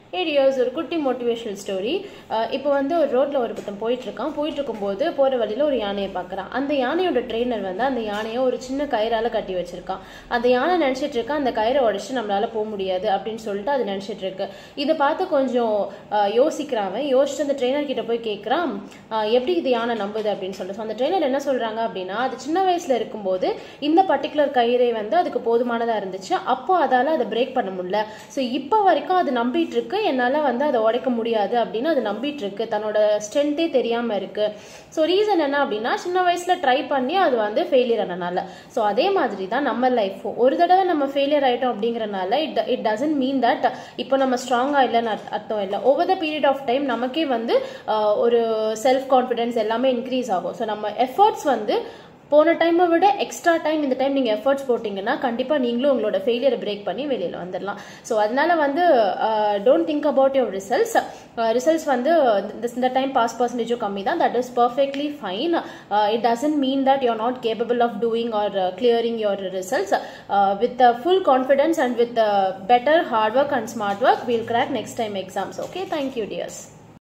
ஏடியோஸ் ஒரு குட்டி motivational story இப்போ வந்து ஒரு ரோட்ல ஒரு பக்கம் போயிட்டு இருக்கான் போயிட்டு இருக்கும்போது போற வழியில ஒரு யானையை பார்க்கறான் அந்த யானையோட ட்ரெயினர் வந்து அந்த யானையை ஒரு சின்ன கயிறால கட்டி வச்சிருக்கான் அந்த யானை நினைச்சிட்டு இருக்கா அந்த கயிறை உடைச்சு நம்மளால போக முடியாது அப்படின்னு சொல்லிட்டு அது நினைச்சிட்டு இருக்கு இதை பார்த்து கொஞ்சம் அஹ், யோசிக்கிறான் அவன் யோசிச்சு அந்த ட்ரெயினர் கிட்ட போய் கேட்கறான் அஹ், எப்படி இது யானை நம்புது அப்படின்னு சொல்லிட்டு So, அந்த ட்ரெயினர் என்ன சொல்றாங்க அப்படின்னா அது சின்ன வயசுல இருக்கும்போது இந்த பர்டிகுலர் கயிறை வந்து அதுக்கு போதுமானதா இருந்துச்சு அப்போ அதால அதை பிரேக் பண்ண முடியல ஸோ இப்போ வரைக்கும் அது நம்பிட்டு இருக்கு என்னால வந்து அதை உடைக்க முடியாது அப்படின்னு அது நம்பிட்டு இருக்கு தன்னோட ஸ்ட்ரென்த்தே தெரியாம இருக்கு ஸோ ரீசன் என்ன அப்படின்னா சின்ன வயசுல ட்ரை பண்ணி அது வந்து ஃபெயிலியர் ஆனனால ஸோ அதே மாதிரி தான் நம்ம லைஃப்பும் ஒரு தடவை நம்ம ஃபெயிலியர் ஆயிட்டோம் அப்படிங்கறனால it it doesn't mean that இப்போ நம்ம ஸ்ட்ராங்கா இல்லைன்னு அர்த்த- அர்த்தம் இல்லை over the period of time நமக்கே வந்து ஆஹ், ஒரு செல்ஃப் கான்ஃபிடன்ஸ் எல்லாமே இன்க்ரீஸ் ஆகும் ஸோ நம்ம எஃபர்ட்ஸ் வந்து போன டைமை விட எக்ஸ்ட்ரா டைம் இந்த டைம் நீங்கள் எஃபர்ட்ஸ் போட்டிங்கன்னா கண்டிப்பாக நீங்களும் உங்களோட ஃபெயிலியரை பிரேக் பண்ணி வெளியில் வந்துடலாம் ஸோ அதனால வந்து don't think about your results results வந்து இந்த- இந்த டைம் பாஸ் பர்சன்டேஜும் கம்மி தான் that is perfectly fine it doesn't mean that you are not capable of doing or clearing your results with full confidence and with better hard work and smart work we'll crack next time exams okay thank you tears